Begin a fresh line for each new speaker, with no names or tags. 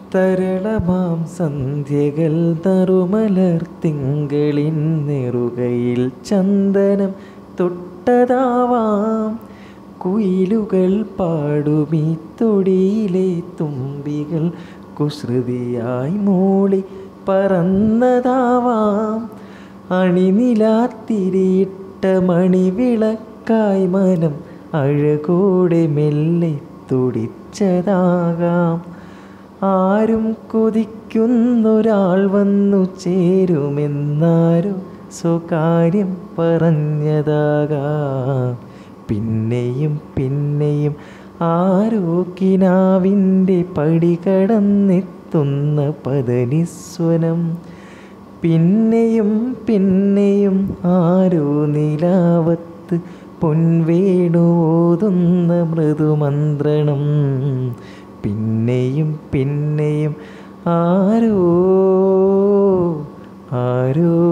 തരളമാം സന്ധ്യകൾ നറുമലർ തിങ്കളിൻ നെറുകയിൽ ചന്ദനം തൊട്ടതാവാം കുയിലുകൾ പാടുമീ തൊടിയിലെ തുമ്പികൾ കുസൃതിയായി മൂളി പറന്നതാവാം അണിനിലാത്തിരിയിട്ട മണിവിളക്കായി മനം അഴകോടെ മെല്ലെ തുടിച്ചതാകാം ആരും കൊതിക്കുന്നൊരാൾ വന്നു ചേരുമെന്നാരോ സ്വകാര്യം പറഞ്ഞതാകാം പിന്നെയും പിന്നെയും ആരോ കിനാവിൻ്റെ പടി കടന്നെത്തുന്ന പതനിസ്വനം പിന്നെയും പിന്നെയും ആരോ നിലാവത്ത് പൊൻവേണു ഓതുന്ന മൃദുമന്ത്രണം പിന്നെയും പിന്നെയും ആരോ ആരോ